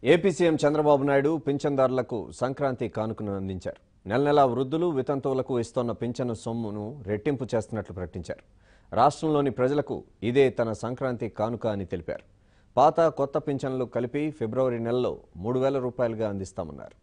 AP CM Chandrababu Naidu పింఛన్దారులకు సంక్రాంతి కానుకను అందించారు నెల నెలా వృద్ధులు వితంతువులకు ఇస్తోన్న పింఛను సొమ్మును రెట్టింపు చేస్తున్నట్లు ప్రకటించారు రాష్ట్రంలోని ప్రజలకు ఇదే తన సంక్రాంతి కానుక అని తెలిపారు పాత కొత్త పింఛన్లు కలిపి ఫిబ్రవరి నెలలో మూడు వేల రూపాయలుగా అందిస్తామన్నారు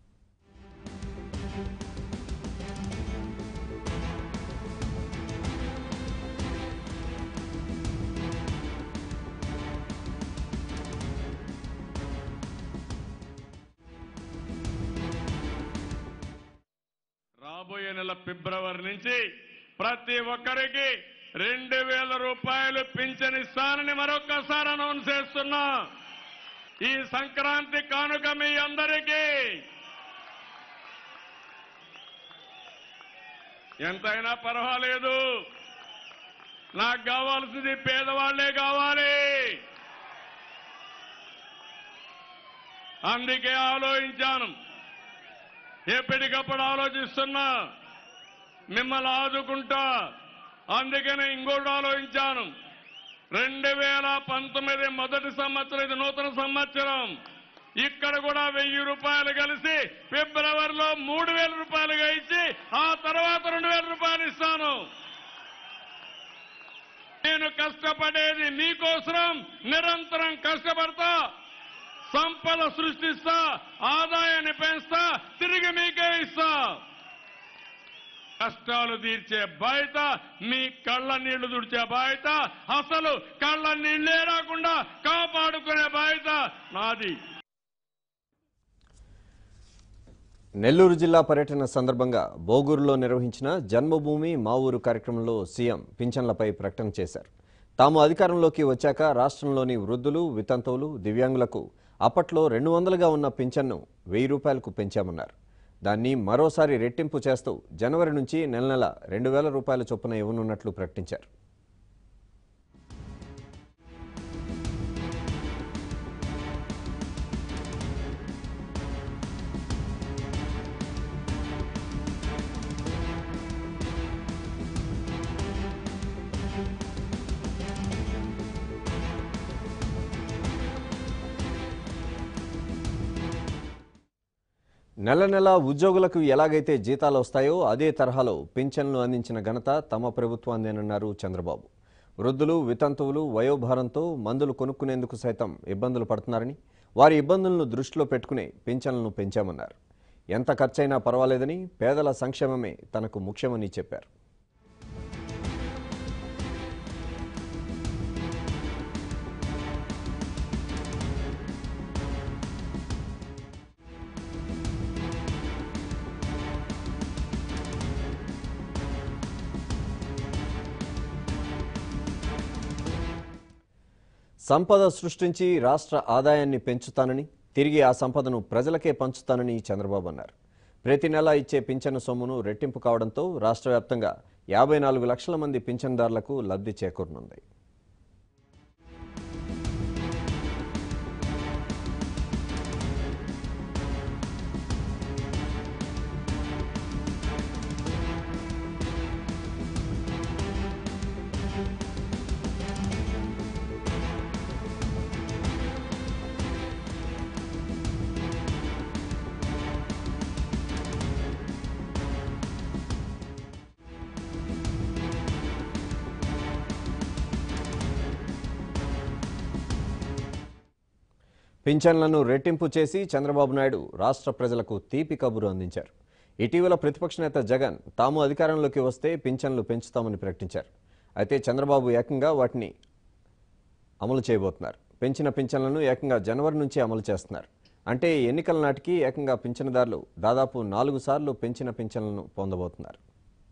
రాబోయే నెల ఫిబ్రవరి నుంచి ప్రతి ఒక్కరికి రెండు వేల రూపాయలు పింఛన్ ఇస్తానని మరొక్కసారి అనౌన్స్ చేస్తున్నా ఈ సంక్రాంతి కానుక మీ అందరికీ ఎంతైనా పర్వాలేదు నాకు కావాల్సింది పేదవాళ్లే కావాలి అందుకే ఆలోచించాను ఎప్పటికప్పుడు ఆలోచిస్తున్నా మిమ్మల్ని ఆదుకుంటా అందుకనే ఇంకోటి ఆలోచించాను రెండు వేల పంతొమ్మిది మొదటి సంవత్సరం ఇది నూతన సంవత్సరం ఇక్కడ కూడా వెయ్యి రూపాయలు కలిసి ఫిబ్రవరిలో మూడు వేల రూపాయలుగా ఇచ్చి ఆ తర్వాత రెండు వేల రూపాయలు ఇస్తాను నేను కష్టపడేది మీకోసం నిరంతరం కష్టపడతా సంపద సృష్టిస్తా ఆదాయాన్ని పెంచుతా తిరిగి మీకే ఇస్తా కష్టాలు తీర్చే బాధ్యత మీ కళ్ళ నీళ్లు తుడిచే బాధ్యత అసలు కళ్ళ నీళ్లే రాకుండా కాపాడుకునే బాధ్యత నాది నెల్లూరు జిల్లా పర్యటన సందర్భంగా బోగూరులో నిర్వహించిన జన్మభూమి మా ఊరు కార్యక్రమంలో సీఎం పింఛన్లపై ప్రకటన చేశారు తాము అధికారంలోకి వచ్చాక రాష్ట్రంలోని వృద్ధులు వితంతువులు దివ్యాంగులకు అప్పట్లో రెండు వందలుగా ఉన్న పింఛన్ను వెయ్యి రూపాయలకు పెంచామన్నారు దాన్ని మరోసారి రెట్టింపు చేస్తూ జనవరి నుంచి నెల నెల రెండు వేల రూపాయల చొప్పున ఇవ్వనున్నట్లు ప్రకటించారు నెల నెల ఉద్యోగులకు ఎలాగైతే జీతాలు వస్తాయో అదే తరహాలో పింఛన్లు అందించిన ఘనత తమ ప్రభుత్వాందేనన్నారు చంద్రబాబు వృద్ధులు వితంతువులు వయోభారంతో మందులు కొనుక్కునేందుకు సైతం ఇబ్బందులు పడుతున్నారని వారి ఇబ్బందులను దృష్టిలో పెట్టుకునే పింఛన్లను పెంచామన్నారు ఎంత ఖర్చైనా పర్వాలేదని పేదల సంక్షేమమే తనకు ముఖ్యమని చెప్పారు సంపద సృష్టించి రాష్ట్ర ఆదాయాన్ని పెంచుతానని తిరిగి ఆ సంపదను ప్రజలకే పంచుతానని చంద్రబాబు అన్నారు ప్రతి నెల ఇచ్చే పింఛను సొమ్మును రెట్టింపు కావడంతో రాష్ట్ర వ్యాప్తంగా యాభై నాలుగు లక్షల మంది పింఛన్దారులకు లబ్ధి చేకూరనుంది పింఛన్లను రెట్టింపు చేసి చంద్రబాబు నాయుడు రాష్ట్ర ప్రజలకు తీపి కబురు అందించారు ఇటీవల ప్రతిపక్ష నేత జగన్ తాము అధికారంలోకి వస్తే పింఛన్లు పెంచుతామని ప్రకటించారు అయితే చంద్రబాబు ఏకంగా వాటిని అమలు చేయబోతున్నారు పెంచిన పింఛన్లను ఏకంగా జనవరి నుంచి అమలు చేస్తున్నారు అంటే ఎన్నికల నాటికి ఏకంగా పింఛనదారులు దాదాపు నాలుగు సార్లు పెంచిన పింఛన్లను పొందబోతున్నారు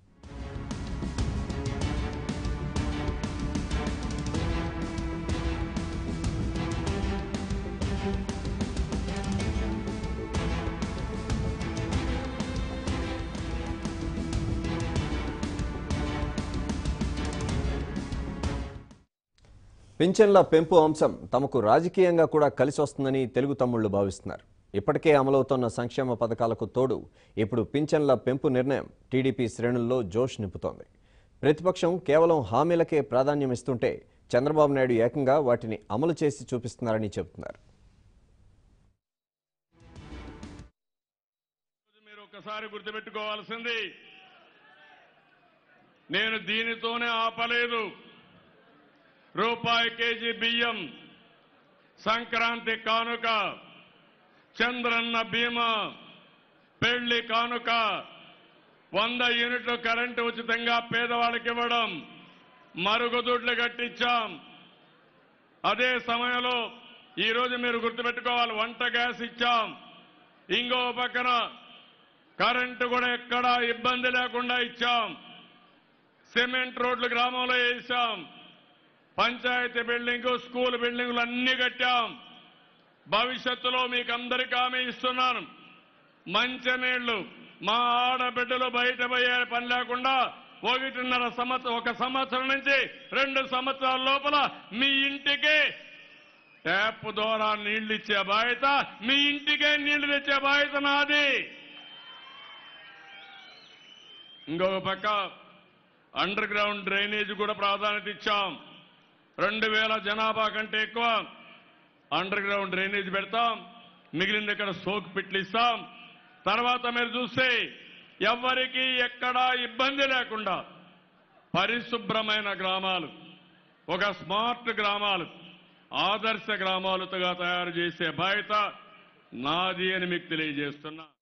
పింఛన్ల పెంపు అంశం తమకు రాజకీయంగా కూడా కలిసి వస్తుందని తెలుగు తమ్ముళ్లు భావిస్తున్నారు ఇప్పటికే అమలవుతోన్న సంక్షేమ పథకాలకు తోడు ఇప్పుడు పింఛన్ల పెంపు నిర్ణయం టీడీపీ శ్రేణుల్లో జోష్ నింపుతోంది ప్రతిపక్షం కేవలం హామీలకే ప్రాధాన్యం ఇస్తుంటే చంద్రబాబు నాయుడు ఏకంగా వాటిని అమలు చేసి చూపిస్తున్నారని చెబుతున్నారు ఒక్కసారి గుర్తుపెట్టుకోవాల్సింది నేను దీనితోనే ఆపలేదు రూపాయి కేజీ బియ్యం సంక్రాంతి కానుక చంద్రన్న బీమా పెళ్లి కానుక వంద యూనిట్లు కరెంటు ఉచితంగా పేదవాళ్ళకి ఇవ్వడం మరుగుదొడ్లు కట్టించాం అదే సమయంలో ఈ రోజు మీరు గుర్తుపెట్టుకోవాలి వంట గ్యాస్ ఇచ్చాం ఇంకో పక్కన కరెంటు కూడా ఎక్కడా ఇబ్బంది లేకుండా ఇచ్చాం సిమెంట్ రోడ్లు గ్రామంలో వేసాం పంచాయతీ బిల్డింగ్ స్కూల్ బిల్డింగులు అన్ని కట్టాం భవిష్యత్తులో మీకు అందరికీ హామీ ఇస్తున్నాను మంచినీళ్లు మా ఆడబిడ్డలు బయట పోయే పని లేకుండా ఒకటిన్నర సంవత్సరం ఒక సంవత్సరం నుంచి రెండు సంవత్సరాల లోపల మీ ఇంటికి ట్యాప్ ద్వారా నీళ్లు ఇచ్చే బాధ్యత మీ ఇంటికే నీళ్లు తెచ్చే బాధ్యత నాది ఇంకొక పక్క అండర్ గ్రౌండ్ డ్రైనేజ్ కూడా ప్రాధాన్యత ఇచ్చాం రెండు వేల జనాభా కంటే ఎక్కువ అండర్ గ్రౌండ్ డ్రైనేజ్ పెడతాం మిగిలింది ఇక్కడ సోక్ పిట్లు ఇస్తాం తర్వాత మీరు చూస్తే ఎవ్వరికీ ఎక్కడా ఇబ్బంది లేకుండా పరిశుభ్రమైన గ్రామాలు ఒక స్మార్ట్ గ్రామాలు ఆదర్శ గ్రామాలుగా తయారు చేసే బాధ్యత నాది అని మీకు తెలియజేస్తున్నా